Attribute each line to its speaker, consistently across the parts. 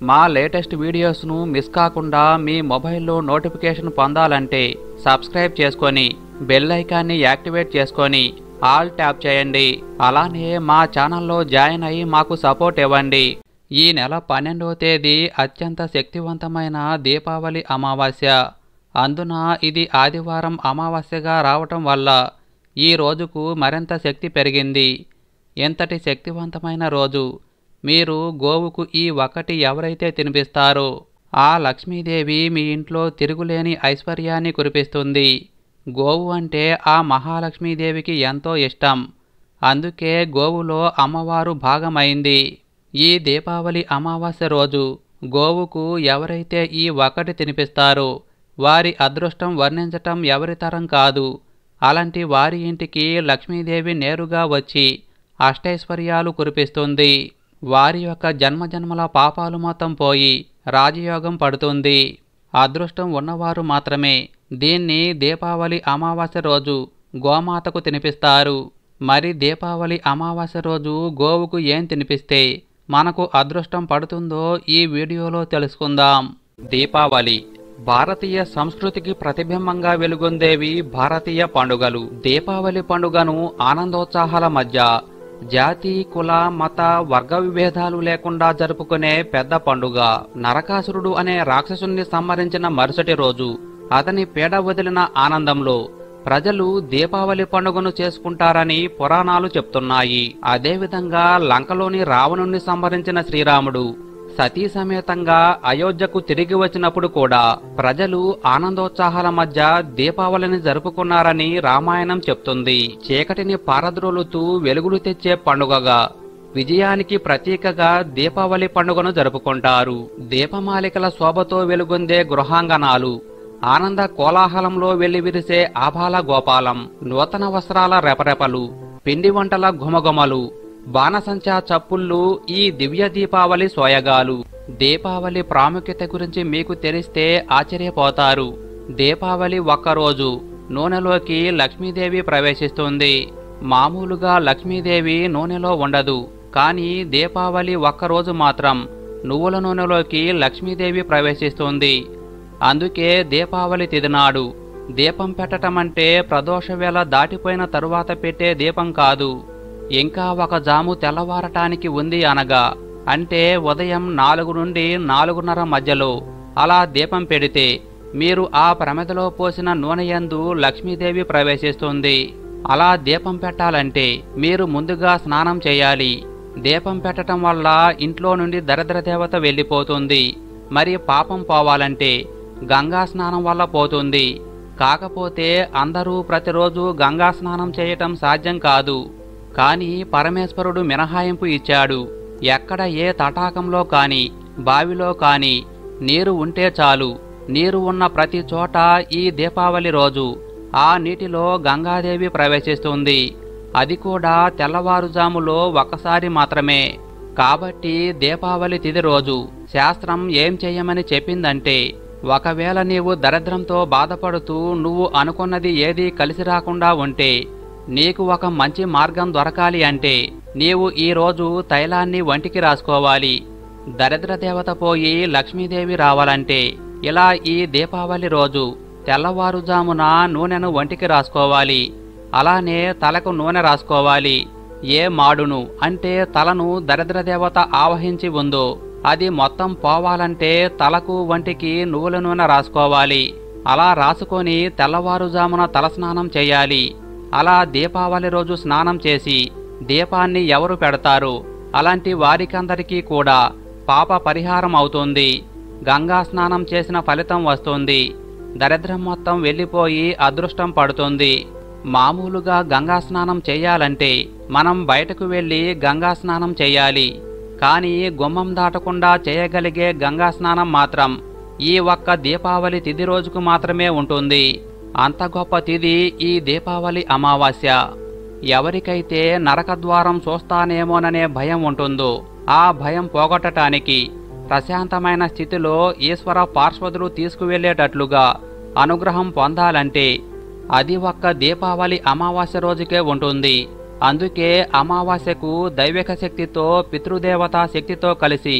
Speaker 1: మా latest వీడియోస్ను miss కాకుండా మీ మొబైల్లో నోటిఫికేషన్ పొందాలంటే సబ్స్క్రైబ్ చేసుకొని బెల్ ఐకాన్ని యాక్టివేట్ చేసుకొని ఆల్ ట్యాప్ చేయండి అలానే మా ఛానల్లో జాయిన్ అయ్యి మాకు సపోర్ట్ ఇవ్వండి ఈ నెల పన్నెండవ తేదీ అత్యంత శక్తివంతమైన దీపావళి అమావాస్య అందున ఇది ఆదివారం అమావాస్యగా రావటం వల్ల ఈ రోజుకు మరింత శక్తి పెరిగింది ఎంతటి శక్తివంతమైన రోజు మీరు గోవుకు ఈ ఒక్కటి ఎవరైతే తినిపిస్తారో ఆ లక్ష్మీదేవి మీ ఇంట్లో తిరుగులేని ఐశ్వర్యాన్ని కురిపిస్తుంది గోవు అంటే ఆ మహాలక్ష్మీదేవికి ఎంతో ఇష్టం అందుకే గోవులో అమ్మవారు భాగమైంది ఈ దీపావళి అమావాస్య రోజు గోవుకు ఎవరైతే ఈ ఒకటి తినిపిస్తారో వారి అదృష్టం వర్ణించటం ఎవరి తరం కాదు అలాంటి వారి ఇంటికి లక్ష్మీదేవి నేరుగా వచ్చి అష్టైశ్వర్యాలు కురిపిస్తుంది వారి యొక్క జన్మజన్మల పాపాలు మొత్తం పోయి రాజయోగం పడుతుంది అదృష్టం ఉన్నవారు మాత్రమే దీన్ని దీపావళి అమావాస్య రోజు గోమాతకు తినిపిస్తారు మరి దీపావళి అమావాస్య రోజు గోవుకు ఏం తినిపిస్తే మనకు అదృష్టం పడుతుందో ఈ వీడియోలో తెలుసుకుందాం దీపావళి భారతీయ సంస్కృతికి ప్రతిబింబంగా వెలుగొందేవి భారతీయ పండుగలు దీపావళి పండుగను ఆనందోత్సాహాల మధ్య జాతి కుల మత వర్గ విభేదాలు లేకుండా జరుపుకునే పెద్ద పండుగ నరకాసురుడు అనే రాక్షసుణ్ణి సంహరించిన మరుసటి రోజు అతని పీడ వదిలిన ఆనందంలో ప్రజలు దీపావళి పండుగను చేసుకుంటారని పురాణాలు చెప్తున్నాయి అదేవిధంగా లంకలోని రావణుణ్ణి సంహరించిన శ్రీరాముడు సతీ సమేతంగా అయోధ్యకు తిరిగి వచ్చినప్పుడు కూడా ప్రజలు ఆనందోత్సాహాల మధ్య దీపావళిని జరుపుకున్నారని రామాయణం చెప్తుంది చీకటిని పారద్రోలుతూ వెలుగులు తెచ్చే పండుగగా విజయానికి ప్రతీకగా దీపావళి పండుగను జరుపుకుంటారు దీపమాలికల శోభతో వెలుగొందే గృహాంగణాలు ఆనంద కోలాహలంలో వెల్లివిరిసే ఆభాల గోపాలం నూతన వస్త్రాల రెపరెపలు పిండి వంటల ఘుమఘుమలు బాణసంచా చప్పుళ్ళు ఈ దివ్య దీపావళి సోయగాలు దీపావళి ప్రాముఖ్యత గురించి మీకు తెలిస్తే ఆశ్చర్యపోతారు దీపావళి ఒక్కరోజు నూనెలోకి లక్ష్మీదేవి ప్రవేశిస్తుంది మామూలుగా లక్ష్మీదేవి నూనెలో ఉండదు కానీ దీపావళి ఒక్కరోజు మాత్రం నువ్వుల నూనెలోకి లక్ష్మీదేవి ప్రవేశిస్తుంది అందుకే దీపావళి తిదినాడు దీపం పెట్టటం అంటే ప్రదోష వేళ దాటిపోయిన తరువాత పెట్టే దీపం కాదు ఇంకా ఒక జాము తెల్లవారటానికి ఉంది అనగా అంటే ఉదయం నాలుగు నుండి నాలుగున్నర మధ్యలో అలా దీపం పెడితే మీరు ఆ ప్రమిదలో పోసిన నూనెయందు లక్ష్మీదేవి ప్రవేశిస్తుంది అలా దీపం పెట్టాలంటే మీరు ముందుగా స్నానం చేయాలి దీపం పెట్టడం వల్ల ఇంట్లో నుండి దరిద్ర దేవత వెళ్ళిపోతుంది మరి పాపం పోవాలంటే గంగా స్నానం వల్ల పోతుంది కాకపోతే అందరూ ప్రతిరోజు గంగా స్నానం చేయటం సాధ్యం కాదు కానీ పరమేశ్వరుడు మినహాయింపు ఇచ్చాడు ఎక్కడ ఏ తటాకంలో కాని బావిలో కాని నీరు ఉంటే చాలు నీరు ఉన్న ప్రతి చోట ఈ దీపావళి రోజు ఆ నీటిలో గంగాదేవి ప్రవేశిస్తుంది అది కూడా తెల్లవారుజాములో ఒక్కసారి మాత్రమే కాబట్టి దీపావళి తిది రోజు శాస్త్రం ఏం చెయ్యమని చెప్పిందంటే ఒకవేళ నీవు దరిద్రంతో బాధపడుతూ నువ్వు అనుకున్నది ఏదీ కలిసి రాకుండా ఉంటే నీకు ఒక మంచి మార్గం దొరకాలి అంటే నీవు ఈ రోజు తైలాన్ని వంటికి రాసుకోవాలి దరిద్ర దేవత పోయి లక్ష్మీదేవి రావాలంటే ఇలా ఈ దీపావళి రోజు తెల్లవారుజామున నూనెను వంటికి రాసుకోవాలి అలానే తలకు నూనె రాసుకోవాలి ఏ మాడును అంటే తలను దరిద్ర దేవత ఆవహించి ఉందో అది మొత్తం పోవాలంటే తలకు వంటికి నువ్వుల నూనె రాసుకోవాలి అలా రాసుకొని తెల్లవారుజామున తలస్నానం చేయాలి అలా దీపావళి రోజు స్నానం చేసి దీపాన్ని ఎవరు పెడతారు అలాంటి వారికందరికీ కూడా పాప పరిహారం అవుతుంది గంగా స్నానం చేసిన ఫలితం వస్తుంది దరిద్రం మొత్తం వెళ్ళిపోయి అదృష్టం పడుతుంది మామూలుగా గంగా స్నానం చేయాలంటే మనం బయటకు వెళ్ళి గంగా స్నానం చేయాలి కానీ గుమ్మం దాటకుండా చేయగలిగే గంగా స్నానం మాత్రం ఈ ఒక్క దీపావళి తిథి రోజుకు మాత్రమే ఉంటుంది అంత గొప్ప తిథి ఈ దీపావళి అమావాస్య ఎవరికైతే నరకద్వారం చూస్తానేమోననే భయం ఉంటుందో ఆ భయం పోగొట్టటానికి ప్రశాంతమైన స్థితిలో ఈశ్వర పార్శ్వదులు తీసుకువెళ్ళేటట్లుగా అనుగ్రహం పొందాలంటే అది ఒక్క దీపావళి అమావాస్య రోజుకే ఉంటుంది అందుకే అమావాస్యకు దైవిక శక్తితో పితృదేవతా శక్తితో కలిసి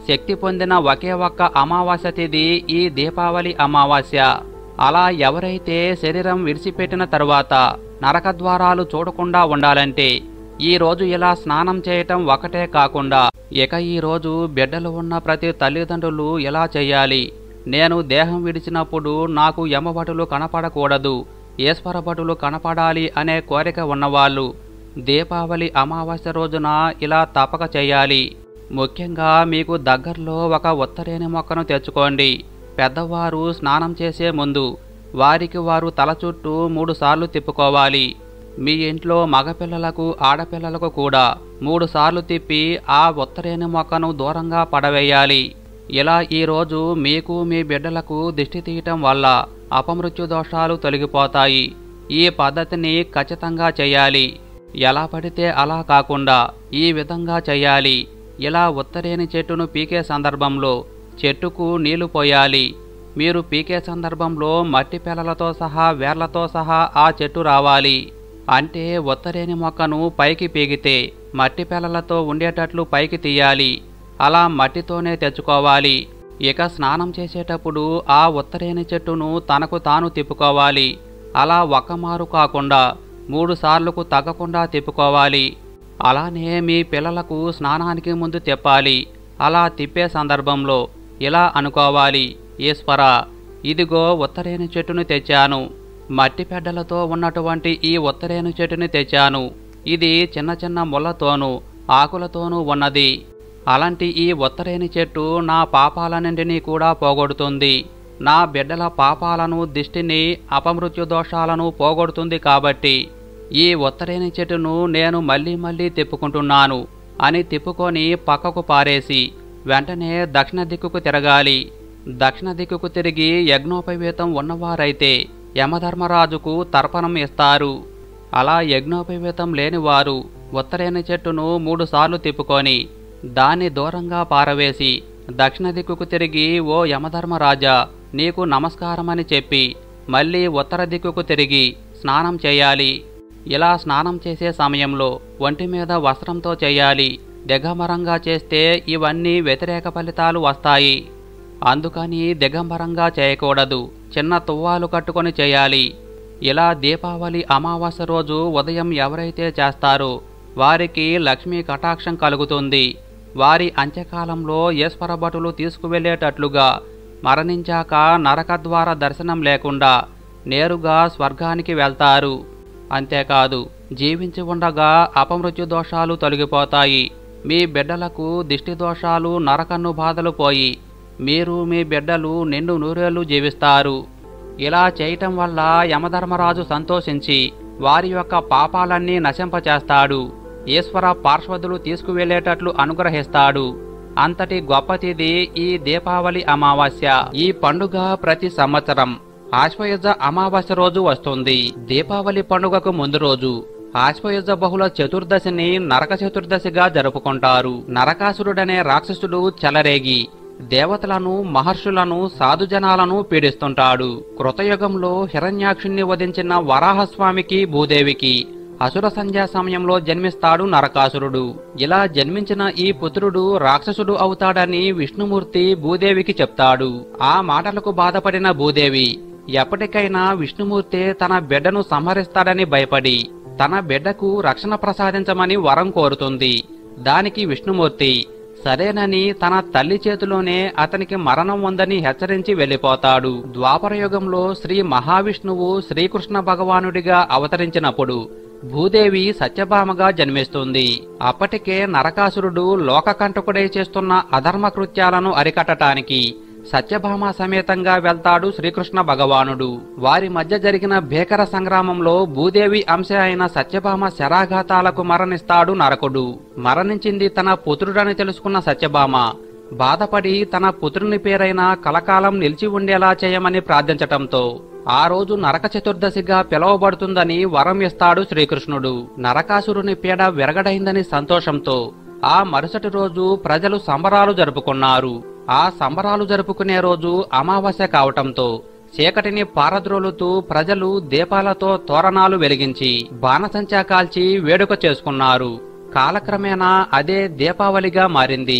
Speaker 1: శక్తి పొందిన ఒకే ఒక్క అమావాస్య తిథి ఈ దీపావళి అమావాస్య అలా ఎవరైతే శరీరం విడిచిపెట్టిన తరువాత నరకద్వారాలు చూడకుండా ఉండాలంటే ఈ రోజు ఇలా స్నానం చేయటం ఒకటే కాకుండా ఇక ఈ రోజు బిడ్డలు ఉన్న ప్రతి తల్లిదండ్రులు ఎలా చేయాలి నేను దేహం విడిచినప్పుడు నాకు యమభటులు కనపడకూడదు ఈశ్వరభటులు కనపడాలి అనే కోరిక ఉన్నవాళ్ళు దీపావళి అమావాస్య రోజున ఇలా తప్పక చేయాలి ముఖ్యంగా మీకు దగ్గరలో ఒక ఉత్తరేణి మొక్కను తెచ్చుకోండి పెద్దవారు స్నానం చేసే ముందు వారికి వారు తల చుట్టూ మూడుసార్లు తిప్పుకోవాలి మీ ఇంట్లో మగపిల్లలకు ఆడపిల్లలకు కూడా మూడుసార్లు తిప్పి ఆ ఉత్తరేణి మొక్కను దూరంగా పడవేయాలి ఇలా ఈరోజు మీకు మీ బిడ్డలకు దిష్టి తీయటం వల్ల అపమృత్యు దోషాలు తొలగిపోతాయి ఈ పద్ధతిని ఖచ్చితంగా చేయాలి ఎలా పడితే అలా కాకుండా ఈ విధంగా చేయాలి ఇలా ఉత్తరేణి చెట్టును పీకే సందర్భంలో చెట్టుకు నీళ్లు పోయాలి మీరు పీకే సందర్భంలో మట్టి పిల్లలతో సహా వేర్లతో సహా ఆ చెట్టు రావాలి అంటే ఉత్తరేణి మొక్కను పైకి పీగితే మట్టి పిల్లలతో ఉండేటట్లు పైకి తీయాలి అలా మట్టితోనే తెచ్చుకోవాలి ఇక స్నానం చేసేటప్పుడు ఆ ఉత్తరేణి చెట్టును తనకు తాను తిప్పుకోవాలి అలా ఒక్కమారు కాకుండా మూడు సార్లుకు తగ్గకుండా తిప్పుకోవాలి అలానే మీ పిల్లలకు స్నానానికి ముందు తిప్పాలి అలా తిప్పే సందర్భంలో ఇలా అనుకోవాలి ఈశ్వర ఇదిగో ఉత్తరేణి చెట్టును తెచ్చాను మట్టి పెడ్డలతో ఉన్నటువంటి ఈ ఉత్తరేణి చెట్టుని తెచ్చాను ఇది చిన్న చిన్న ముళ్ళతోనూ ఆకులతోనూ ఉన్నది అలాంటి ఈ ఉత్తరేణి చెట్టు నా పాపాలన్నింటినీ కూడా పోగొడుతుంది నా బిడ్డల పాపాలను దిష్టిని అపమృత్యు దోషాలను పోగొడుతుంది కాబట్టి ఈ ఉత్తరేణి చెట్టును నేను మళ్ళీ మళ్ళీ తిప్పుకుంటున్నాను అని తిప్పుకొని పక్కకు పారేసి వెంటనే దక్షిణ దిక్కుకు తిరగాలి దక్షిణ దిక్కుకు తిరిగి యజ్ఞోపవీతం ఉన్నవారైతే యమధర్మరాజుకు తర్పణం ఇస్తారు అలా యజ్ఞోపవీతం లేనివారు ఉత్తరేణి చెట్టును మూడుసార్లు తిప్పుకొని దాన్ని దూరంగా పారవేసి దక్షిణ దిక్కుకు తిరిగి ఓ యమధర్మరాజా నీకు నమస్కారమని చెప్పి మళ్ళీ ఉత్తర దిక్కుకు తిరిగి స్నానం చేయాలి ఇలా స్నానం చేసే సమయంలో ఒంటి మీద వస్త్రంతో చేయాలి దిగంబరంగా చేస్తే ఇవన్నీ వ్యతిరేక ఫలితాలు వస్తాయి అందుకని దిగంబరంగా చేయకూడదు చిన్న తువ్వాలు కట్టుకొని చేయాలి ఇలా దీపావళి అమావాస్య రోజు ఉదయం ఎవరైతే చేస్తారో వారికి లక్ష్మీ కటాక్షం కలుగుతుంది వారి అంత్యకాలంలో ఈశ్వర భటులు తీసుకువెళ్ళేటట్లుగా మరణించాక నరకద్వార దర్శనం లేకుండా నేరుగా స్వర్గానికి వెళ్తారు అంతేకాదు జీవించి ఉండగా అపమృత్యు దోషాలు తొలగిపోతాయి మీ బిడ్డలకు దిష్టి దోషాలు నరకన్ను బాధలు పోయి మీరు మీ బిడ్డలు నిండు నూరేళ్లు జీవిస్తారు ఇలా చేయటం వల్ల యమధర్మరాజు సంతోషించి వారి యొక్క పాపాలన్నీ నశింపచేస్తాడు ఈశ్వర పార్శ్వదులు తీసుకువెళ్లేటట్లు అనుగ్రహిస్తాడు అంతటి గొప్ప తిథి ఈ దీపావళి అమావాస్య ఈ పండుగ ప్రతి సంవత్సరం ఆశ్వయుజ అమావాస్య రోజు వస్తుంది దీపావళి పండుగకు ముందు రోజు ఆశ్వయుజ బహుళ చతుర్దశిని నరక చతుర్దశిగా జరుపుకుంటారు నరకాసురుడనే రాక్షసుడు చెలరేగి దేవతలను మహర్షులను సాధుజనాలను పీడిస్తుంటాడు కృతయుగంలో హిరణ్యాక్షుణ్ణి వధించిన వరాహస్వామికి భూదేవికి అసుర సంధ్యా సమయంలో జన్మిస్తాడు నరకాసురుడు ఇలా జన్మించిన ఈ పుత్రుడు రాక్షసుడు అవుతాడని విష్ణుమూర్తి భూదేవికి చెప్తాడు ఆ మాటలకు బాధపడిన భూదేవి ఎప్పటికైనా విష్ణుమూర్తి తన బిడ్డను సంహరిస్తాడని భయపడి తన బిడ్డకు రక్షణ ప్రసాదించమని వరం కోరుతుంది దానికి విష్ణుమూర్తి సరేనని తన తల్లి చేతిలోనే అతనికి మరణం ఉందని హెచ్చరించి వెళ్లిపోతాడు ద్వాపరయుగంలో శ్రీ మహావిష్ణువు శ్రీకృష్ణ భగవానుడిగా అవతరించినప్పుడు భూదేవి సత్యభామగా జన్మిస్తుంది అప్పటికే నరకాసురుడు లోకకంటకుడై చేస్తున్న అధర్మ కృత్యాలను అరికట్టటానికి సత్యభామ సమేతంగా వెళ్తాడు శ్రీకృష్ణ భగవానుడు వారి మధ్య జరిగిన భీకర సంగ్రామంలో భూదేవి అంశ అయిన సత్యభామ శరాఘాతాలకు మరణిస్తాడు నరకుడు మరణించింది తన పుత్రుడని తెలుసుకున్న సత్యభామ బాధపడి తన పుత్రుని పేరైన కలకాలం నిలిచి ఉండేలా చేయమని ప్రార్థించటంతో ఆ రోజు నరక చతుర్దశిగా పిలువబడుతుందని వరం ఇస్తాడు శ్రీకృష్ణుడు నరకాసురుని పీడ విరగడైందని సంతోషంతో ఆ మరుసటి రోజు ప్రజలు సంబరాలు జరుపుకున్నారు ఆ సంబరాలు జరుపుకునే రోజు అమావాస్య కావటంతో చీకటిని పారద్రోలుతూ ప్రజలు దీపాలతో తోరణాలు వెలిగించి బాణసంచా కాల్చి వేడుక చేసుకున్నారు కాలక్రమేణా అదే దీపావళిగా మారింది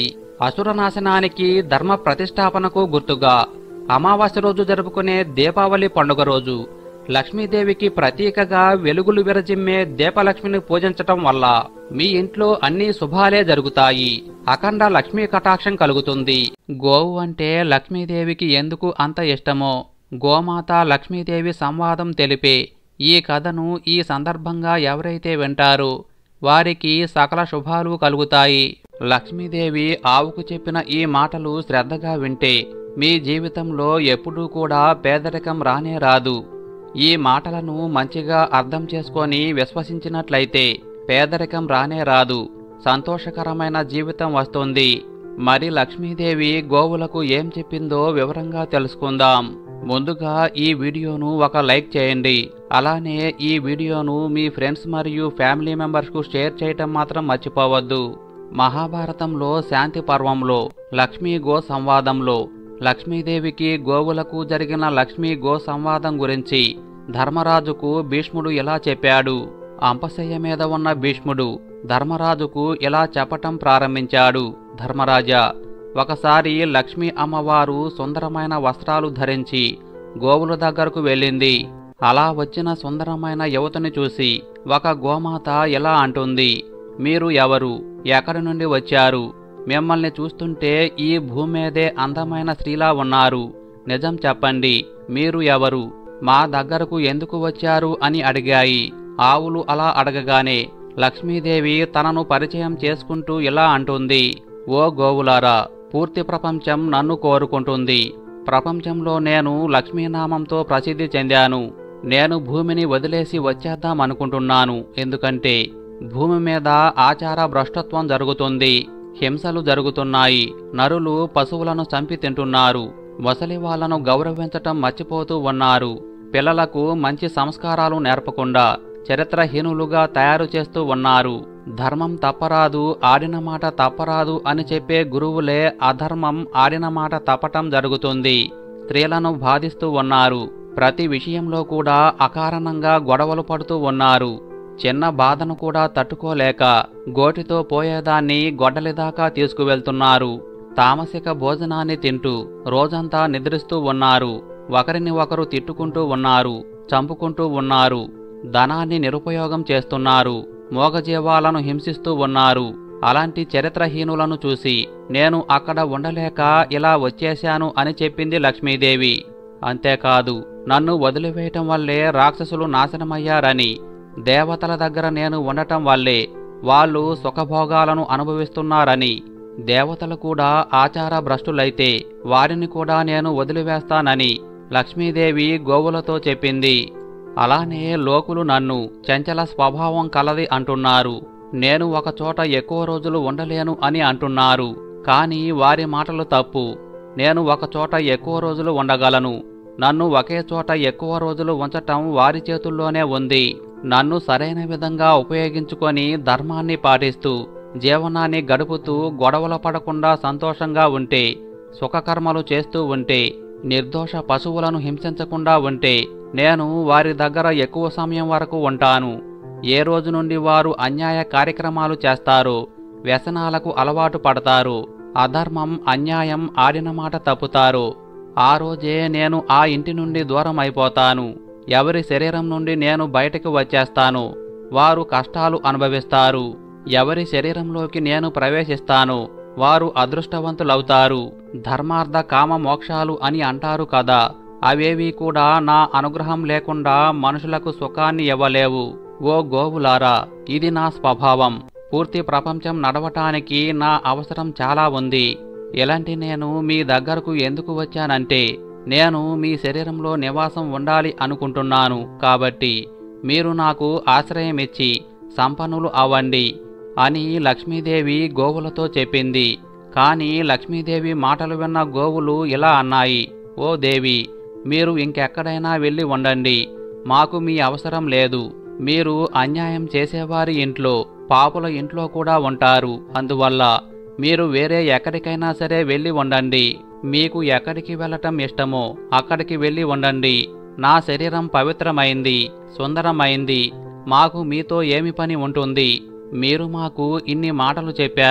Speaker 1: అసుర నాశనానికి ధర్మ ప్రతిష్టాపనకు గుర్తుగా అమావాస్య రోజు జరుపుకునే దీపావళి పండుగ రోజు లక్ష్మీదేవికి ప్రతీకగా వెలుగులు విరజిమ్మే దీపలక్ష్మిని పూజించటం వల్ల మీ ఇంట్లో అన్ని శుభాలే జరుగుతాయి అఖండ లక్ష్మీ కటాక్షం కలుగుతుంది గోవు అంటే లక్ష్మీదేవికి ఎందుకు అంత ఇష్టమో గోమాత లక్ష్మీదేవి సంవాదం తెలిపే ఈ కథను ఈ సందర్భంగా ఎవరైతే వింటారో వారికి సకల శుభాలు కలుగుతాయి లక్ష్మీదేవి ఆవుకు చెప్పిన ఈ మాటలు శ్రద్ధగా వింటే మీ జీవితంలో ఎప్పుడూ కూడా పేదరికం రానే రాదు ఈ మాటలను మంచిగా అర్థం చేసుకొని విశ్వసించినట్లయితే పేదరికం రానే రాదు సంతోషకరమైన జీవితం వస్తుంది మరి లక్ష్మీదేవి గోవులకు ఏం చెప్పిందో వివరంగా తెలుసుకుందాం ముందుగా ఈ వీడియోను ఒక లైక్ చేయండి అలానే ఈ వీడియోను మీ ఫ్రెండ్స్ మరియు ఫ్యామిలీ మెంబర్స్కు షేర్ చేయటం మాత్రం మర్చిపోవద్దు మహాభారతంలో శాంతి పర్వంలో లక్ష్మీ గో సంవాదంలో లక్ష్మీదేవికి గోవులకు జరిగిన లక్ష్మీ గో సంవాదం గురించి ధర్మరాజుకు భీష్ముడు ఇలా చెప్పాడు అంపశయ్య మీద ఉన్న భీష్ముడు ధర్మరాజుకు ఇలా చెప్పటం ప్రారంభించాడు ధర్మరాజా ఒకసారి లక్ష్మీ అమ్మవారు సుందరమైన వస్త్రాలు ధరించి గోవుల దగ్గరకు వెళ్ళింది అలా వచ్చిన సుందరమైన యువతని చూసి ఒక గోమాత ఇలా అంటుంది మీరు ఎవరు ఎక్కడి నుండి వచ్చారు మిమ్మల్ని చూస్తుంటే ఈ భూమి మీదే అందమైన స్త్రీలా ఉన్నారు నిజం చెప్పండి మీరు ఎవరు మా దగ్గరకు ఎందుకు వచ్చారు అని అడిగాయి ఆవులు అలా అడగగానే లక్ష్మీదేవి తనను పరిచయం చేసుకుంటూ ఇలా అంటుంది ఓ గోవులారా పూర్తి ప్రపంచం నన్ను కోరుకుంటుంది ప్రపంచంలో నేను లక్ష్మీనామంతో ప్రసిద్ధి చెందాను నేను భూమిని వదిలేసి వచ్చేద్దాం అనుకుంటున్నాను ఎందుకంటే భూమి మీద ఆచార భ్రష్టత్వం జరుగుతుంది హింసలు జరుగుతున్నాయి నరులు పశువులను చంపి తింటున్నారు ముసలి వాళ్లను గౌరవించటం మర్చిపోతూ ఉన్నారు పిల్లలకు మంచి సంస్కారాలు నేర్పకుండా చరిత్రహీనులుగా తయారు చేస్తూ ఉన్నారు ధర్మం తప్పరాదు ఆడిన మాట తప్పరాదు అని చెప్పే గురువులే అధర్మం ఆడిన మాట తప్పటం జరుగుతుంది స్త్రీలను బాధిస్తూ ఉన్నారు ప్రతి విషయంలో కూడా అకారణంగా గొడవలు పడుతూ ఉన్నారు చిన్న బాధను కూడా తట్టుకోలేక గోటితో పోయేదాన్ని గొడ్డలిదాకా తీసుకువెళ్తున్నారు తామసిక భోజనాన్ని తింటూ రోజంతా నిద్రిస్తూ ఉన్నారు ఒకరిని ఒకరు తిట్టుకుంటూ ఉన్నారు చంపుకుంటూ ఉన్నారు ధనాన్ని నిరుపయోగం చేస్తున్నారు మోగజీవాలను హింసిస్తూ ఉన్నారు అలాంటి చరిత్రహీనులను చూసి నేను అక్కడ ఉండలేక ఇలా వచ్చేశాను అని చెప్పింది లక్ష్మీదేవి అంతేకాదు నన్ను వదిలివేయటం వల్లే రాక్షసులు నాశనమయ్యారని దేవతల దగ్గర నేను ఉండటం వల్లే వాళ్ళు సుఖభోగాలను అనుభవిస్తున్నారని దేవతలు కూడా ఆచార భ్రష్టులైతే వారిని కూడా నేను వదిలివేస్తానని లక్ష్మీదేవి గోవులతో చెప్పింది అలానే లోకులు నన్ను చంచల స్వభావం కలది అంటున్నారు నేను ఒక చోట ఎక్కువ రోజులు ఉండలేను అని అంటున్నారు కానీ వారి మాటలు తప్పు నేను ఒక చోట ఎక్కువ రోజులు ఉండగలను నన్ను ఒకే చోట ఎక్కువ రోజులు ఉంచటం వారి చేతుల్లోనే ఉంది నన్ను సరైన విధంగా ఉపయోగించుకొని ధర్మాన్ని పాటిస్తూ జీవనాన్ని గడుపుతూ గొడవలు పడకుండా సంతోషంగా ఉంటే సుఖకర్మలు చేస్తూ ఉంటే నిర్దోష పశువులను హింసించకుండా ఉంటే నేను వారి దగ్గర ఎక్కువ సమయం వరకు ఉంటాను ఏ రోజు నుండి వారు అన్యాయ కార్యక్రమాలు చేస్తారో వ్యసనాలకు అలవాటు పడతారు అధర్మం అన్యాయం ఆడిన మాట తప్పుతారు ఆ రోజే నేను ఆ ఇంటి నుండి దూరం అయిపోతాను ఎవరి శరీరం నుండి నేను బయటకు వచ్చేస్తాను వారు కష్టాలు అనుభవిస్తారు ఎవరి శరీరంలోకి నేను ప్రవేశిస్తాను వారు అదృష్టవంతులవుతారు ధర్మార్థ కామ మోక్షాలు అని అంటారు కదా అవేవి కూడా నా అనుగ్రహం లేకుండా మనుషులకు సుఖాన్ని ఇవ్వలేవు ఓ గోవులారా ఇది నా స్వభావం పూర్తి ప్రపంచం నడవటానికి నా అవసరం చాలా ఉంది ఇలాంటి నేను మీ దగ్గరకు ఎందుకు వచ్చానంటే నేను మీ శరీరంలో నివాసం ఉండాలి అనుకుంటున్నాను కాబట్టి మీరు నాకు ఆశ్రయం ఇచ్చి సంపన్నులు అవ్వండి అని లక్ష్మీదేవి గోవులతో చెప్పింది కానీ లక్ష్మీదేవి మాటలు విన్న గోవులు ఇలా అన్నాయి ఓ దేవి మీరు ఇంకెక్కడైనా వెళ్ళి ఉండండి మాకు మీ అవసరం లేదు మీరు అన్యాయం చేసేవారి ఇంట్లో పాపుల ఇంట్లో కూడా ఉంటారు అందువల్ల మీరు వేరే ఎక్కడికైనా సరే వెళ్ళి ఉండండి మీకు ఎక్కడికి వెళ్ళటం ఇష్టమో అక్కడికి వెళ్ళి ఉండండి నా శరీరం పవిత్రమైంది సుందరమైంది మాకు మీతో ఏమి పని ఉంటుంది మీరు మాకు ఇన్ని మాటలు చెప్పారు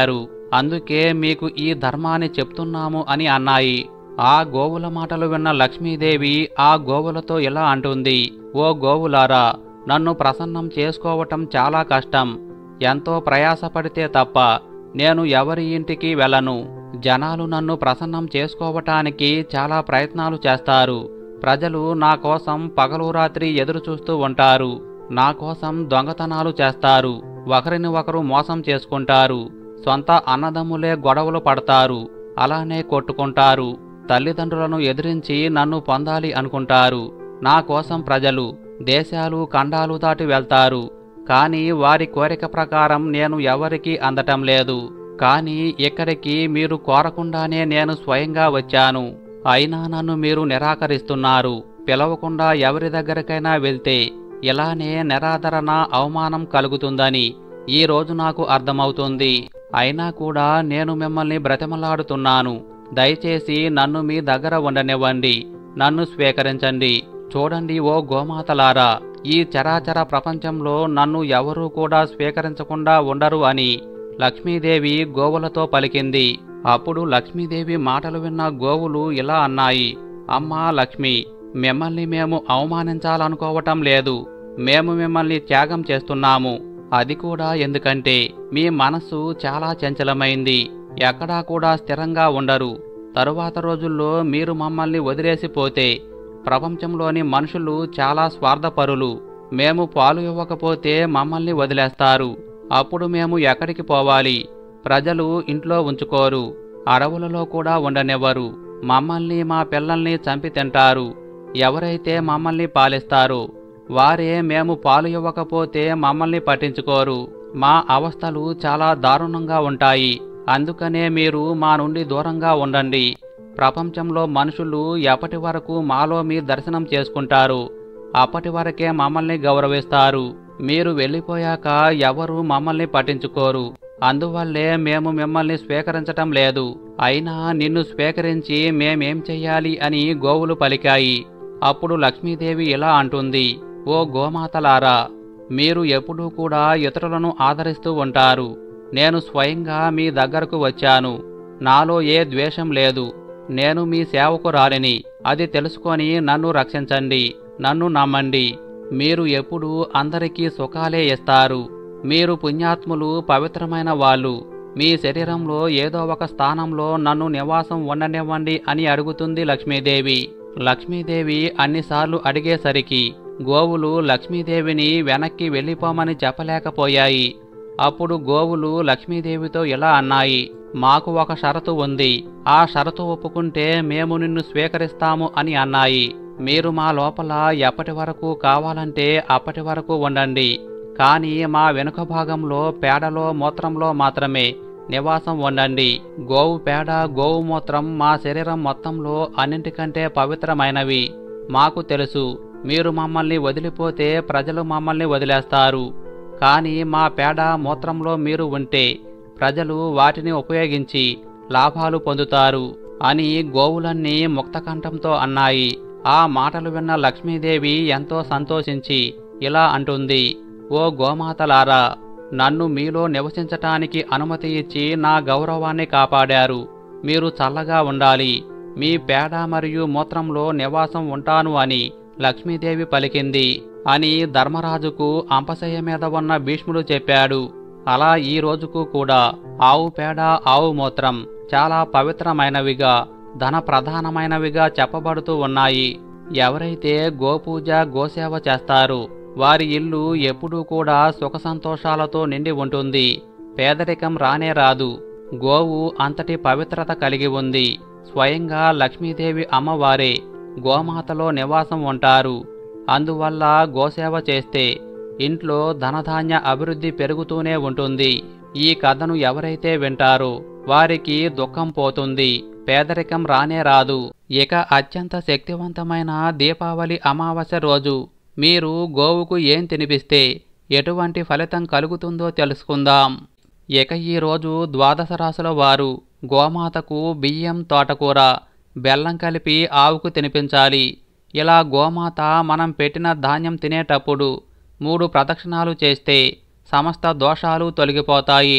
Speaker 1: అందుకే మీకు ఈ ధర్మాన్ని చెప్తున్నాము అని అన్నాయి ఆ గోవుల మాటలు విన్న లక్ష్మీదేవి ఆ గోవులతో ఇలా అంటుంది ఓ గోవులారా నన్ను ప్రసన్నం చేసుకోవటం చాలా కష్టం ఎంతో ప్రయాసపడితే తప్ప నేను ఎవరి ఇంటికి వెళ్ళను జనాలు నన్ను ప్రసన్నం చేసుకోవటానికి చాలా ప్రయత్నాలు చేస్తారు ప్రజలు నా కోసం పగలు రాత్రి ఎదురు చూస్తూ ఉంటారు నా కోసం దొంగతనాలు చేస్తారు ఒకరిని ఒకరు మోసం చేసుకుంటారు సొంత అన్నదమ్ములే గొడవలు పడతారు అలానే కొట్టుకుంటారు తల్లిదండ్రులను ఎదిరించి నన్ను పొందాలి అనుకుంటారు నా కోసం ప్రజలు దేశాలు ఖండాలు దాటి వెళ్తారు కానీ వారి కోరిక ప్రకారం నేను ఎవరికీ అందటం లేదు కానీ ఇక్కడికి మీరు కోరకుండానే నేను స్వయంగా వచ్చాను అయినా నన్ను మీరు నిరాకరిస్తున్నారు పిలవకుండా ఎవరి దగ్గరకైనా వెళ్తే ఇలానే నిరాదరణ అవమానం కలుగుతుందని ఈ రోజు నాకు అర్థమవుతుంది అయినా కూడా నేను మిమ్మల్ని బ్రతిమలాడుతున్నాను దయచేసి నన్ను మీ దగ్గర ఉండనివ్వండి నన్ను స్వీకరించండి చూడండి ఓ గోమాతలారా ఈ చరాచర ప్రపంచంలో నన్ను ఎవరూ కూడా స్వీకరించకుండా ఉండరు అని లక్ష్మీదేవి గోవులతో పలికింది అప్పుడు లక్ష్మీదేవి మాటలు విన్న గోవులు ఇలా అన్నాయి అమ్మా లక్ష్మి మిమ్మల్ని మేము అవమానించాలనుకోవటం లేదు మేము మిమ్మల్ని త్యాగం చేస్తున్నాము అది కూడా ఎందుకంటే మీ మనస్సు చాలా చంచలమైంది ఎక్కడా కూడా స్థిరంగా ఉండరు తరువాత రోజుల్లో మీరు మమ్మల్ని వదిలేసిపోతే ప్రపంచంలోని మనుషులు చాలా స్వార్థపరులు మేము పాలు ఇవ్వకపోతే మమ్మల్ని వదిలేస్తారు అప్పుడు మేము ఎక్కడికి పోవాలి ప్రజలు ఇంట్లో ఉంచుకోరు అడవులలో కూడా ఉండనివ్వరు మమ్మల్ని మా పిల్లల్ని చంపి తింటారు ఎవరైతే మమ్మల్ని పాలిస్తారో వారే మేము పాలు ఇవ్వకపోతే మమ్మల్ని పట్టించుకోరు మా అవస్థలు చాలా దారుణంగా ఉంటాయి అందుకనే మీరు మా నుండి దూరంగా ఉండండి ప్రపంచంలో మనుషులు ఎప్పటి వరకు మాలో మీ దర్శనం చేసుకుంటారు అప్పటి వరకే మమ్మల్ని గౌరవిస్తారు మీరు వెళ్ళిపోయాక ఎవరు మమ్మల్ని పట్టించుకోరు అందువల్లే మేము మిమ్మల్ని స్వీకరించటం లేదు అయినా నిన్ను స్వీకరించి మేమేం చెయ్యాలి అని గోవులు పలికాయి అప్పుడు లక్ష్మీదేవి ఇలా అంటుంది ఓ గోమాతలారా మీరు ఎప్పుడూ కూడా ఇతరులను ఆదరిస్తూ ఉంటారు నేను స్వయంగా మీ దగ్గరకు వచ్చాను నాలో ఏ ద్వేషం లేదు నేను మీ సేవకు రాలిని అది తెలుసుకొని నన్ను రక్షించండి నన్ను నమ్మండి మీరు ఎప్పుడూ అందరికీ సుఖాలే ఇస్తారు మీరు పుణ్యాత్ములు పవిత్రమైన వాళ్ళు మీ శరీరంలో ఏదో ఒక స్థానంలో నన్ను నివాసం ఉండనివ్వండి అని అడుగుతుంది లక్ష్మీదేవి లక్ష్మీదేవి అన్నిసార్లు అడిగేసరికి గోవులు లక్ష్మీదేవిని వెనక్కి వెళ్ళిపోమని చెప్పలేకపోయాయి అప్పుడు గోవులు లక్ష్మీదేవితో ఇలా అన్నాయి మాకు ఒక షరతు ఉంది ఆ షరతు ఒప్పుకుంటే మేము నిన్ను స్వీకరిస్తాము అని అన్నాయి మీరు మా లోపల ఎప్పటి వరకు కావాలంటే అప్పటి వరకు ఉండండి కానీ మా వెనుక భాగంలో పేడలో మూత్రంలో మాత్రమే నివాసం ఉండండి గోవు పేడ గోవు మూత్రం మా శరీరం మొత్తంలో అన్నింటికంటే పవిత్రమైనవి మాకు తెలుసు మీరు మమ్మల్ని వదిలిపోతే ప్రజలు మమ్మల్ని వదిలేస్తారు కానీ మా పేడ మూత్రంలో మీరు ఉంటే ప్రజలు వాటిని ఉపయోగించి లాభాలు పొందుతారు అని గోవులన్నీ ముక్తకంఠంతో అన్నాయి ఆ మాటలు విన్న లక్ష్మీదేవి ఎంతో సంతోషించి ఇలా అంటుంది ఓ గోమాతలారా నన్ను మీలో నివసించటానికి అనుమతి ఇచ్చి నా గౌరవాన్ని కాపాడారు మీరు చల్లగా ఉండాలి మీ పేడ మరియు మూత్రంలో నివాసం ఉంటాను అని లక్ష్మీదేవి పలికింది అని ధర్మరాజుకు అంపశయ్య మీద ఉన్న భీష్ముడు చెప్పాడు అలా ఈ రోజుకు కూడా ఆవు పేడ ఆవు మూత్రం చాలా పవిత్రమైనవిగా ధన ప్రధానమైనవిగా చెప్పబడుతూ ఉన్నాయి ఎవరైతే గోపూజ గోసేవ చేస్తారో వారి ఇల్లు ఎప్పుడూ కూడా సుఖ సంతోషాలతో నిండి ఉంటుంది పేదరికం రానే రాదు గోవు అంతటి పవిత్రత కలిగి ఉంది స్వయంగా లక్ష్మీదేవి అమ్మవారే గోమాతలో నివాసం ఉంటారు అందువల్ల గోసేవ చేస్తే ఇంట్లో ధనధాన్య అభివృద్ధి పెరుగుతూనే ఉంటుంది ఈ కథను ఎవరైతే వింటారో వారికి దుఃఖం పోతుంది పేదరికం రానే రాదు ఇక అత్యంత శక్తివంతమైన దీపావళి అమావాస్య రోజు మీరు గోవుకు ఏం తినిపిస్తే ఎటువంటి ఫలితం కలుగుతుందో తెలుసుకుందాం ఇక ఈ రోజు ద్వాదశ రాశుల వారు గోమాతకు బియ్యం తోటకూర బెల్లం కలిపి ఆవుకు తినిపించాలి ఇలా గోమాత మనం పెట్టిన ధాన్యం తినేటప్పుడు మూడు ప్రదక్షిణాలు చేస్తే సమస్త దోషాలు తొలగిపోతాయి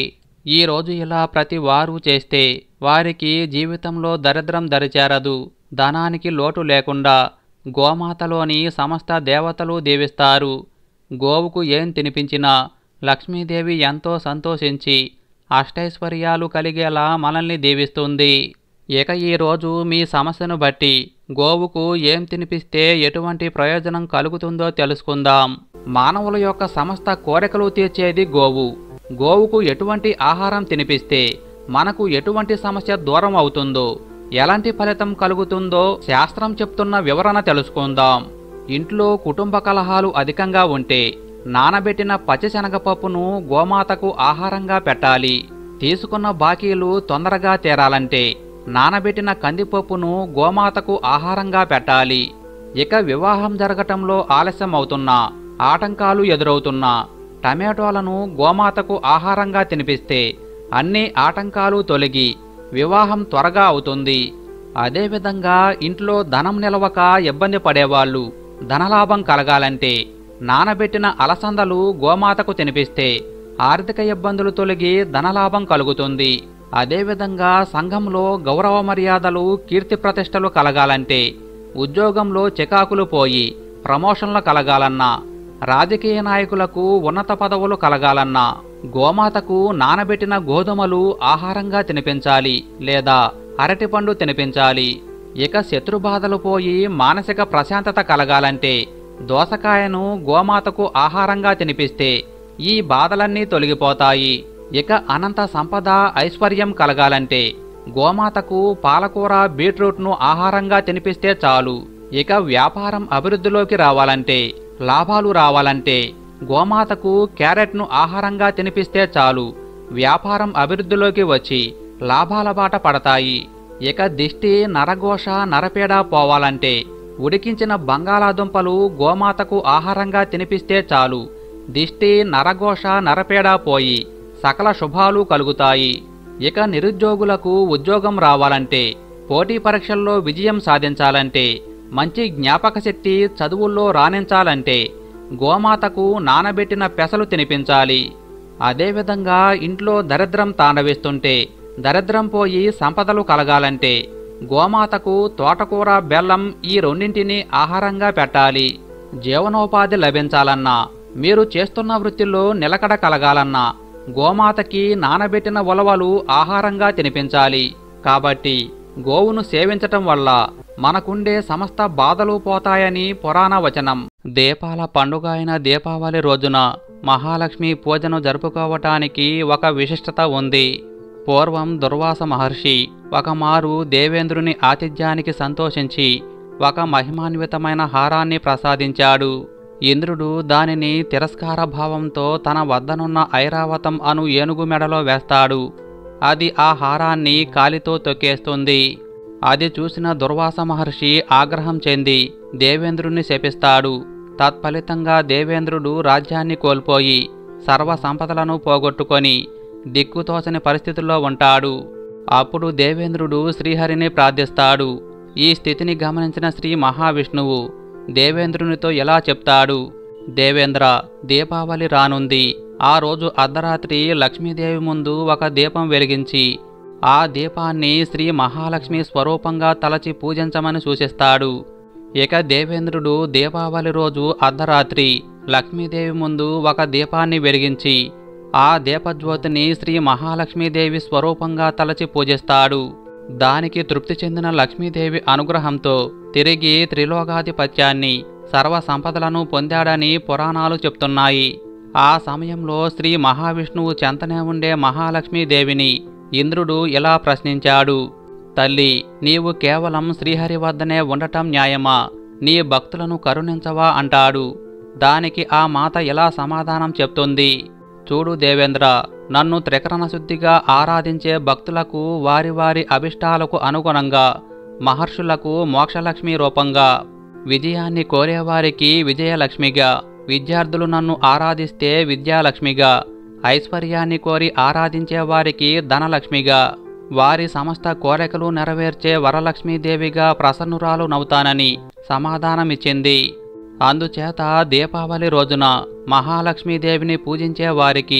Speaker 1: ఈ రోజు ఇలా ప్రతి వారు చేస్తే వారికి జీవితంలో దరిద్రం దరిచేరదు ధనానికి లోటు లేకుండా గోమాతలోని సమస్త దేవతలు దీవిస్తారు గోవుకు ఏం తినిపించినా లక్ష్మీదేవి ఎంతో సంతోషించి అష్టైశ్వర్యాలు కలిగేలా మనల్ని దీవిస్తుంది ఇక ఈరోజు మీ సమస్యను బట్టి గోవుకు ఏం తినిపిస్తే ఎటువంటి ప్రయోజనం కలుగుతుందో తెలుసుకుందాం మానవుల యొక్క సమస్త కోరికలు తీర్చేది గోవు గోవుకు ఎటువంటి ఆహారం తినిపిస్తే మనకు ఎటువంటి సమస్య దూరం అవుతుందో ఎలాంటి ఫలితం కలుగుతుందో శాస్త్రం చెప్తున్న వివరణ తెలుసుకుందాం ఇంట్లో కుటుంబ కలహాలు అధికంగా ఉంటే నానబెట్టిన పచ్చిశనగపప్పును గోమాతకు ఆహారంగా పెట్టాలి తీసుకున్న బాకీలు తొందరగా తీరాలంటే నానబెట్టిన కందిపప్పును గోమాతకు ఆహారంగా పెట్టాలి ఇక వివాహం జరగటంలో ఆలస్యం అవుతున్నా ఆటంకాలు ఎదురవుతున్నా టమాటోలను గోమాతకు ఆహారంగా తినిపిస్తే అన్ని ఆటంకాలు తొలగి వివాహం త్వరగా అవుతుంది అదేవిధంగా ఇంట్లో ధనం నిలవక ఇబ్బంది పడేవాళ్ళు ధనలాభం కలగాలంటే నానబెట్టిన అలసందలు గోమాతకు తినిపిస్తే ఆర్థిక ఇబ్బందులు తొలగి ధనలాభం కలుగుతుంది అదేవిధంగా సంఘంలో గౌరవ మర్యాదలు కీర్తి ప్రతిష్టలు కలగాలంటే ఉద్యోగంలో చికాకులు పోయి ప్రమోషన్లు కలగాలన్నా రాజకీయ నాయకులకు ఉన్నత పదవులు కలగాలన్నా గోమాతకు నానబెట్టిన గోధుమలు ఆహారంగా తినిపించాలి లేదా అరటిపండు తినిపించాలి ఇక శత్రుబాధలు పోయి మానసిక ప్రశాంతత కలగాలంటే దోసకాయను గోమాతకు ఆహారంగా తినిపిస్తే ఈ బాధలన్నీ తొలగిపోతాయి ఇక అనంత సంపద ఐశ్వర్యం కలగాలంటే గోమాతకు పాలకూర బీట్రూట్ను ఆహారంగా తినిపిస్తే చాలు ఇక వ్యాపారం అభివృద్ధిలోకి రావాలంటే లాభాలు రావాలంటే గోమాతకు క్యారెట్ను ఆహారంగా తినిపిస్తే చాలు వ్యాపారం అభివృద్ధిలోకి వచ్చి లాభాల బాట పడతాయి ఇక దిష్టి నరఘోష నరపేడ పోవాలంటే ఉడికించిన బంగాళాదుంపలు గోమాతకు ఆహారంగా తినిపిస్తే చాలు దిష్టి నరఘోష నరపేడ పోయి సకల శుభాలు కలుగుతాయి ఇక నిరుద్యోగులకు ఉద్యోగం రావాలంటే పోటీ పరీక్షల్లో విజయం సాధించాలంటే మంచి జ్ఞాపక శక్తి చదువుల్లో రాణించాలంటే గోమాతకు నానబెట్టిన పెసలు తినిపించాలి అదేవిధంగా ఇంట్లో దరిద్రం తాండవిస్తుంటే దరిద్రం పోయి సంపదలు కలగాలంటే గోమాతకు తోటకూర బెల్లం ఈ రెండింటిని ఆహారంగా పెట్టాలి జీవనోపాధి లభించాలన్నా మీరు చేస్తున్న వృత్తిలో నిలకడ కలగాలన్నా గోమాతకి నానబెట్టిన ఉలవలు ఆహారంగా తినిపించాలి కాబట్టి గోవును సేవించటం వల్ల మనకుండే సమస్త బాధలు పోతాయని పురాణ వచనం దీపాల పండుగ అయిన దీపావళి రోజున మహాలక్ష్మి పూజను జరుపుకోవటానికి ఒక విశిష్టత ఉంది పూర్వం దుర్వాస మహర్షి ఒకమారు దేవేంద్రుని ఆతిథ్యానికి సంతోషించి ఒక మహిమాన్వితమైన హారాన్ని ప్రసాదించాడు ఇంద్రుడు దానిని తిరస్కార భావంతో తన వద్దనున్న ఐరావతం అను ఏనుగు మెడలో వేస్తాడు అది ఆ హారాన్ని కాలితో తొక్కేస్తుంది అది చూసిన దుర్వాస మహర్షి ఆగ్రహం చెంది దేవేంద్రుణ్ణి శపిస్తాడు తత్ఫలితంగా దేవేంద్రుడు రాజ్యాన్ని కోల్పోయి సర్వ సంపదలను పోగొట్టుకొని దిక్కుతోచని పరిస్థితుల్లో ఉంటాడు అప్పుడు దేవేంద్రుడు శ్రీహరిని ప్రార్థిస్తాడు ఈ స్థితిని గమనించిన శ్రీ మహావిష్ణువు దేవేంద్రునితో ఎలా చెప్తాడు దేవేంద్ర దీపావళి రానుంది ఆ రోజు అర్ధరాత్రి లక్ష్మీదేవి ముందు ఒక దీపం వెలిగించి ఆ దీపాన్ని శ్రీ మహాలక్ష్మి స్వరూపంగా తలచి పూజించమని సూచిస్తాడు ఇక దేవేంద్రుడు దీపావళి రోజు అర్ధరాత్రి లక్ష్మీదేవి ముందు ఒక దీపాన్ని వెలిగించి ఆ దీపజ్యోతిని శ్రీ మహాలక్ష్మీదేవి స్వరూపంగా తలచి పూజిస్తాడు దానికి తృప్తి చెందిన లక్ష్మీదేవి అనుగ్రహంతో తిరిగి త్రిలోకాధిపత్యాన్ని సర్వ సంపదలను పొందాడని పురాణాలు చెప్తున్నాయి ఆ సమయంలో శ్రీ మహావిష్ణువు చెంతనే ఉండే మహాలక్ష్మీదేవిని ఇంద్రుడు ఇలా ప్రశ్నించాడు తల్లి నీవు కేవలం శ్రీహరి వద్దనే ఉండటం న్యాయమా నీ భక్తులను కరుణించవా అంటాడు దానికి ఆ మాత ఇలా సమాధానం చెప్తుంది చూడు దేవేంద్ర నన్ను త్రికరణ శుద్ధిగా ఆరాధించే భక్తులకు వారి వారి అభిష్టాలకు అనుగుణంగా మహర్షులకు మోక్షలక్ష్మి రూపంగా విజయాన్ని కోరేవారికి విజయలక్ష్మిగా విద్యార్థులు నన్ను ఆరాధిస్తే విద్యాలక్ష్మిగా ఐశ్వర్యాన్ని కోరి ఆరాధించే వారికి ధనలక్ష్మిగా వారి సమస్త కోరికలు నెరవేర్చే వరలక్ష్మీదేవిగా ప్రసన్నురాలు నవుతానని సమాధానమిచ్చింది అందుచేత దీపావళి రోజున మహాలక్ష్మీదేవిని పూజించే వారికి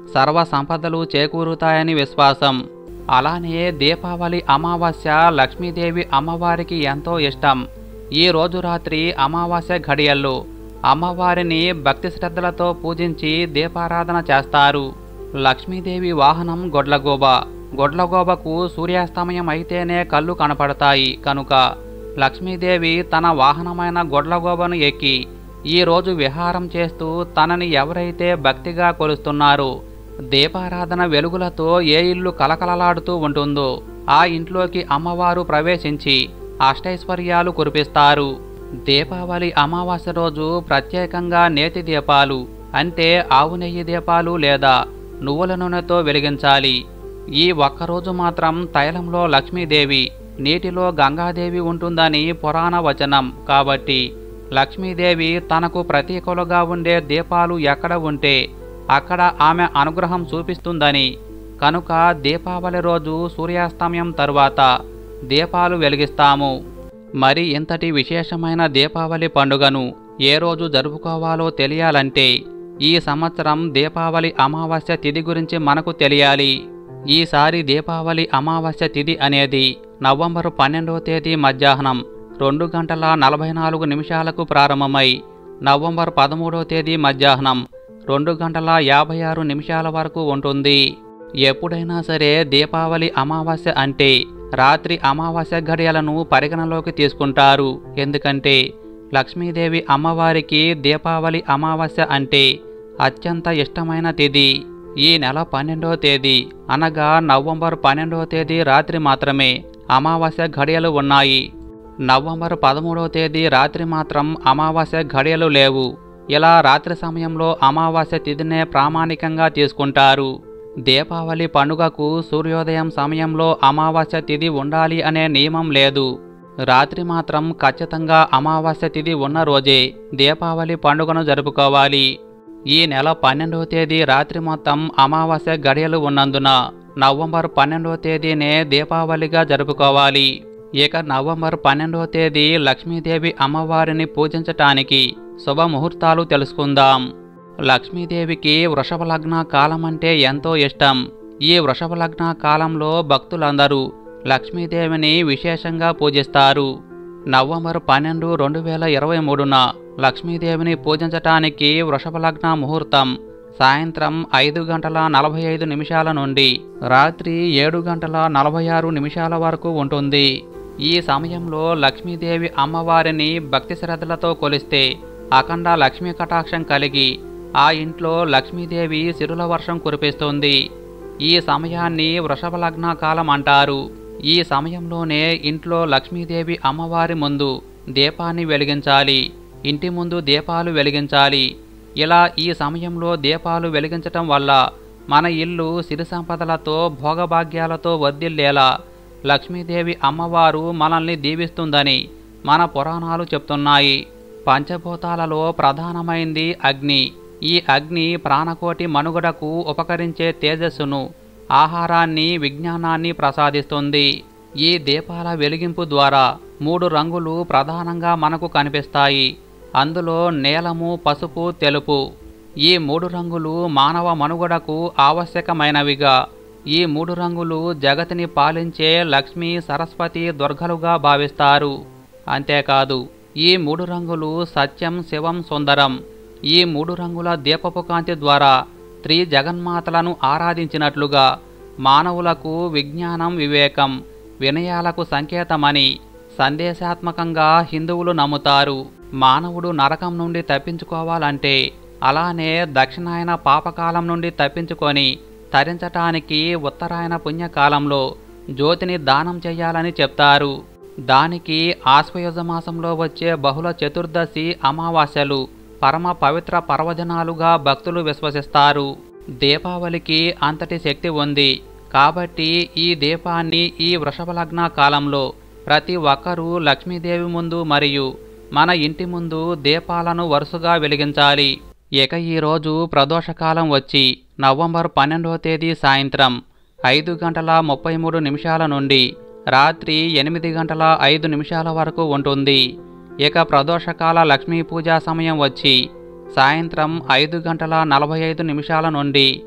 Speaker 1: సర్వ సంపదలు చేకూరుతాయని విశ్వాసం అలానే దీపావళి అమావాస్య లక్ష్మీదేవి అమ్మవారికి ఎంతో ఇష్టం ఈ రోజు రాత్రి అమావాస్య ఘడియల్లో అమ్మవారిని భక్తి శ్రద్ధలతో పూజించి దీపారాధన చేస్తారు లక్ష్మీదేవి వాహనం గొడ్లగోబ గొడ్లగోబకు సూర్యాస్తమయం అయితేనే కళ్ళు కనపడతాయి కనుక లక్ష్మీదేవి తన వాహనమైన గొడ్లగోబను ఎక్కి ఈ రోజు విహారం చేస్తూ తనని ఎవరైతే భక్తిగా కొలుస్తున్నారో దీపారాధన వెలుగులతో ఏ ఇల్లు కలకలలాడుతూ ఉంటుందో ఆ ఇంట్లోకి అమ్మవారు ప్రవేశించి అష్టైశ్వర్యాలు కురిపిస్తారు దీపావళి అమావాస్య రోజు ప్రత్యేకంగా నేతి దీపాలు అంటే ఆవు నెయ్యి దీపాలు లేదా నువ్వుల నూనెతో వెలిగించాలి ఈ ఒక్కరోజు మాత్రం తైలంలో లక్ష్మీదేవి నీటిలో గంగాదేవి ఉంటుందని పురాణ వచనం కాబట్టి లక్ష్మీదేవి తనకు ప్రతీకలుగా ఉండే దీపాలు ఎక్కడ ఉంటే అక్కడ ఆమె అనుగ్రహం చూపిస్తుందని కనుక దీపావళి రోజు సూర్యాస్తమయం తరువాత దీపాలు వెలిగిస్తాము మరి ఇంతటి విశేషమైన దీపావళి పండుగను ఏ రోజు జరుపుకోవాలో తెలియాలంటే ఈ సంవత్సరం దీపావళి అమావాస్య తిథి గురించి మనకు తెలియాలి ఈసారి దీపావళి అమావాస్య తిథి అనేది నవంబర్ పన్నెండవ తేదీ మధ్యాహ్నం రెండు గంటల నలభై నాలుగు నిమిషాలకు ప్రారంభమై నవంబర్ పదమూడవ తేదీ మధ్యాహ్నం రెండు గంటల యాభై ఆరు నిమిషాల వరకు ఉంటుంది ఎప్పుడైనా సరే దీపావళి అమావాస్య అంటే రాత్రి అమావాస్య ఘడియలను పరిగణలోకి తీసుకుంటారు ఎందుకంటే లక్ష్మీదేవి అమ్మవారికి దీపావళి అమావాస్య అంటే అత్యంత ఇష్టమైన తిథి ఈ నెల పన్నెండవ తేదీ అనగా నవంబర్ పన్నెండవ తేదీ రాత్రి మాత్రమే అమావాస్య ఘడియలు ఉన్నాయి నవంబర్ పదమూడవ తేదీ రాత్రి మాత్రం అమావాస్య ఘడియలు లేవు ఇలా రాత్రి సమయంలో అమావాస్య తిథినే ప్రామాణికంగా తీసుకుంటారు దీపావళి పండుగకు సూర్యోదయం సమయంలో అమావాస్య తిథి ఉండాలి అనే నియమం లేదు రాత్రి మాత్రం ఖచ్చితంగా అమావాస్య తిథి ఉన్న రోజే దీపావళి పండుగను జరుపుకోవాలి ఈ నెల పన్నెండవ తేదీ రాత్రి మొత్తం అమావాస్య గడియలు ఉన్నందున నవంబర్ పన్నెండవ తేదీనే దీపావళిగా జరుపుకోవాలి ఇక నవంబర్ పన్నెండవ తేదీ లక్ష్మీదేవి అమ్మవారిని పూజించటానికి శుభముహూర్తాలు తెలుసుకుందాం లక్ష్మీదేవికి వృషభ లగ్న కాలం అంటే ఎంతో ఇష్టం ఈ వృషభ లగ్న కాలంలో భక్తులందరూ లక్ష్మీదేవిని విశేషంగా పూజిస్తారు నవంబర్ పన్నెండు రెండు వేల ఇరవై మూడున లక్ష్మీదేవిని పూజించటానికి వృషభ లగ్న ముహూర్తం సాయంత్రం ఐదు గంటల నలభై ఐదు నిమిషాల నుండి రాత్రి ఏడు గంటల నలభై ఆరు నిమిషాల వరకు ఉంటుంది ఈ సమయంలో లక్ష్మీదేవి అమ్మవారిని భక్తి శ్రద్ధలతో కొలిస్తే అఖండ లక్ష్మీ కటాక్షం కలిగి ఆ ఇంట్లో లక్ష్మీదేవి సిరుల వర్షం కురిపిస్తుంది ఈ సమయాన్ని వృషభ లగ్న కాలం అంటారు ఈ సమయంలోనే ఇంట్లో లక్ష్మీదేవి అమ్మవారి ముందు దీపాన్ని వెలిగించాలి ఇంటి ముందు దీపాలు వెలిగించాలి ఇలా ఈ సమయంలో దీపాలు వెలిగించటం వల్ల మన ఇల్లు సిరి సంపదలతో భోగభాగ్యాలతో వర్ధిల్లేలా లక్ష్మీదేవి అమ్మవారు మనల్ని దీవిస్తుందని మన పురాణాలు చెప్తున్నాయి పంచభూతాలలో ప్రధానమైంది అగ్ని ఈ అగ్ని ప్రాణకోటి మనుగడకు ఉపకరించే తేజస్సును ఆహారాన్ని విజ్ఞానాన్ని ప్రసాదిస్తుంది ఈ దీపాల వెలిగింపు ద్వారా మూడు రంగులు ప్రధానంగా మనకు కనిపిస్తాయి అందులో నీలము పసుపు తెలుపు ఈ మూడు రంగులు మానవ మనుగడకు ఆవశ్యకమైనవిగా ఈ మూడు రంగులు జగతిని పాలించే లక్ష్మి సరస్వతి దుర్గలుగా భావిస్తారు అంతేకాదు ఈ మూడు రంగులు సత్యం శివం సుందరం ఈ మూడు రంగుల దీపపు కాంతి ద్వారా త్రీ జగన్మాతలను ఆరాధించినట్లుగా మానవులకు విజ్ఞానం వివేకం వినయాలకు సంకేతమని సందేశాత్మకంగా హిందువులు నమ్ముతారు మానవుడు నరకం నుండి తప్పించుకోవాలంటే అలానే దక్షిణాయన పాపకాలం నుండి తప్పించుకొని తరించటానికి ఉత్తరాయణ పుణ్యకాలంలో జ్యోతిని దానం చేయాలని చెప్తారు దానికి ఆశ్వయుజ మాసంలో వచ్చే బహుళ చతుర్దశి అమావాస్యలు పరమ పవిత్ర పర్వదినాలుగా భక్తులు విశ్వసిస్తారు దీపావళికి అంతటి శక్తి ఉంది కాబట్టి ఈ దీపాన్ని ఈ వృషభ లగ్న కాలంలో ప్రతి ఒక్కరూ లక్ష్మీదేవి ముందు మరియు మన ఇంటి ముందు దీపాలను వరుసగా వెలిగించాలి ఇక ఈరోజు ప్రదోషకాలం వచ్చి నవంబర్ పన్నెండవ తేదీ సాయంత్రం ఐదు గంటల ముప్పై మూడు నిమిషాల నుండి రాత్రి ఎనిమిది గంటల ఐదు నిమిషాల వరకు ఉంటుంది ఇక ప్రదోషకాల లక్ష్మీ పూజా సమయం వచ్చి సాయంత్రం ఐదు గంటల నలభై ఐదు నిమిషాల నుండి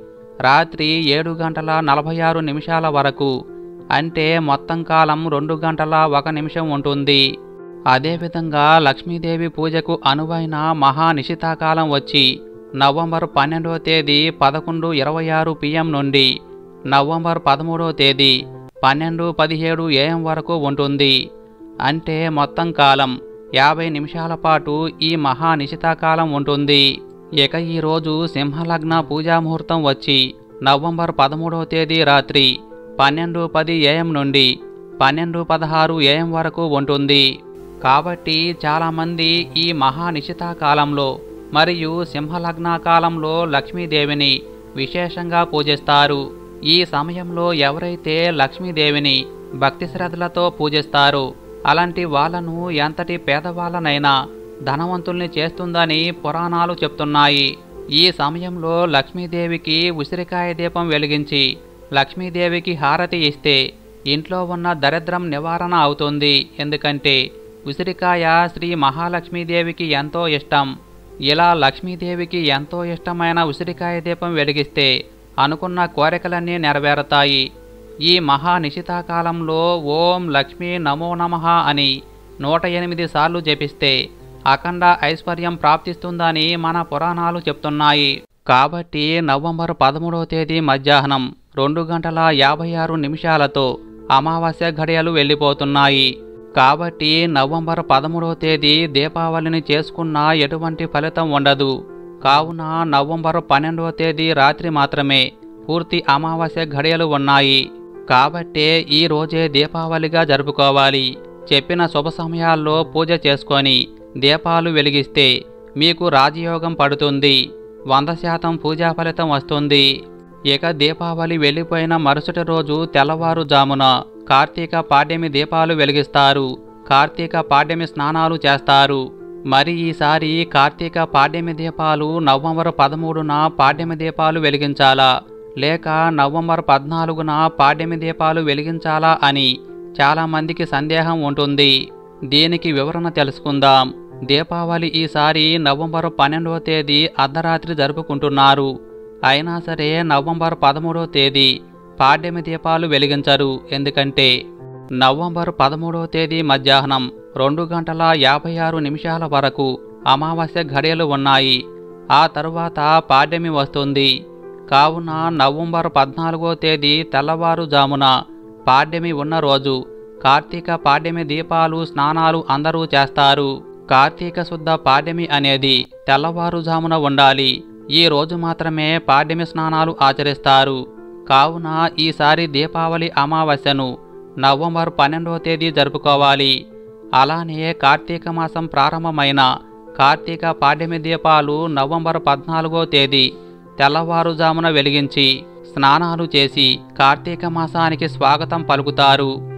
Speaker 1: రాత్రి ఏడు గంటల నలభై ఆరు నిమిషాల వరకు అంటే మొత్తం కాలం రెండు గంటల ఒక నిమిషం ఉంటుంది అదేవిధంగా లక్ష్మీదేవి పూజకు అనువైన మహా నిశితాకాలం వచ్చి నవంబర్ పన్నెండవ తేదీ పదకొండు ఇరవై ఆరు పిఎం నుండి నవంబర్ పదమూడవ తేదీ పన్నెండు పదిహేడు ఏఎం వరకు ఉంటుంది అంటే మొత్తం కాలం యాభై నిమిషాల పాటు ఈ మహా నిశితాకాలం ఉంటుంది ఇక ఈరోజు సింహలగ్న పూజా ముహూర్తం వచ్చి నవంబర్ పదమూడవ తేదీ రాత్రి పన్నెండు పది ఏఎం నుండి పన్నెండు పదహారు ఏఎం వరకు ఉంటుంది కాబట్టి చాలామంది ఈ మహా నిశితాకాలంలో మరియు సింహలగ్న కాలంలో లక్ష్మీదేవిని విశేషంగా పూజిస్తారు ఈ సమయంలో ఎవరైతే లక్ష్మీదేవిని భక్తి శ్రద్ధలతో పూజిస్తారో అలాంటి వాళ్ళను ఎంతటి పేదవాళ్ళనైనా ధనవంతుల్ని చేస్తుందని పురాణాలు చెప్తున్నాయి ఈ సమయంలో లక్ష్మీదేవికి ఉసిరికాయ దీపం వెలిగించి లక్ష్మీదేవికి హారతి ఇస్తే ఇంట్లో ఉన్న దరిద్రం నివారణ అవుతుంది ఎందుకంటే ఉసిరికాయ శ్రీ మహాలక్ష్మీదేవికి ఎంతో ఇష్టం ఇలా లక్ష్మీదేవికి ఎంతో ఇష్టమైన ఉసిరికాయ దీపం వెలిగిస్తే అనుకున్న కోరికలన్నీ నెరవేరుతాయి ఈ మహా నిశితాకాలంలో ఓం లక్ష్మీ నమో నమః అని నూట ఎనిమిది సార్లు జపిస్తే అఖండ ఐశ్వర్యం ప్రాప్తిస్తుందని మన పురాణాలు చెప్తున్నాయి కాబట్టి నవంబర్ పదమూడవ తేదీ మధ్యాహ్నం రెండు గంటల యాభై ఆరు నిమిషాలతో అమావాస్య ఘడియలు వెళ్ళిపోతున్నాయి కాబట్టి నవంబర్ పదమూడవ తేదీ దీపావళిని చేసుకున్న ఎటువంటి ఫలితం ఉండదు కావున నవంబర్ పన్నెండవ తేదీ రాత్రి మాత్రమే పూర్తి అమావాస్య ఘడియలు ఉన్నాయి కాబట్టే ఈ రోజే దీపావళిగా జరుపుకోవాలి చెప్పిన శుభ సమయాల్లో పూజ చేసుకొని దీపాలు వెలిగిస్తే మీకు రాజయోగం పడుతుంది వంద శాతం పూజా ఫలితం వస్తుంది ఇక దీపావళి వెళ్ళిపోయిన మరుసటి రోజు తెల్లవారుజామున కార్తీక పాడ్యమి దీపాలు వెలిగిస్తారు కార్తీక పాడ్యమి స్నానాలు చేస్తారు మరి ఈసారి కార్తీక పాడ్యమి దీపాలు నవంబర్ పదమూడున పాడ్యమి దీపాలు వెలిగించాలా లేక నవంబర్ పద్నాలుగున పాడ్యమి దీపాలు వెలిగించాలా అని చాలామందికి సందేహం ఉంటుంది దీనికి వివరణ తెలుసుకుందాం దీపావళి ఈసారి నవంబర్ పన్నెండవ తేదీ అర్ధరాత్రి జరుపుకుంటున్నారు అయినా సరే నవంబర్ పదమూడవ తేదీ పాడ్యమి దీపాలు వెలిగించరు ఎందుకంటే నవంబర్ పదమూడవ తేదీ మధ్యాహ్నం రెండు గంటల యాభై ఆరు నిమిషాల వరకు అమావాస్య ఘడియలు ఉన్నాయి ఆ తరువాత పాడ్యమి వస్తుంది కావున నవంబర్ పద్నాలుగో తేదీ తెల్లవారుజామున పాడ్యమి ఉన్న రోజు కార్తీక పాడ్యమి దీపాలు స్నానాలు అందరూ చేస్తారు కార్తీక శుద్ధ పాడ్యమి అనేది తెల్లవారుజామున ఉండాలి ఈ రోజు మాత్రమే పాడ్యమి స్నానాలు ఆచరిస్తారు కావున ఈసారి దీపావళి అమావాస్యను నవంబర్ పన్నెండవ తేదీ జరుపుకోవాలి అలానే కార్తీక మాసం ప్రారంభమైన కార్తీక పాడ్యమి దీపాలు నవంబర్ పద్నాలుగో తేదీ తెల్లవారుజామున వెలిగించి స్నానాలు చేసి కార్తీక మాసానికి స్వాగతం పలుకుతారు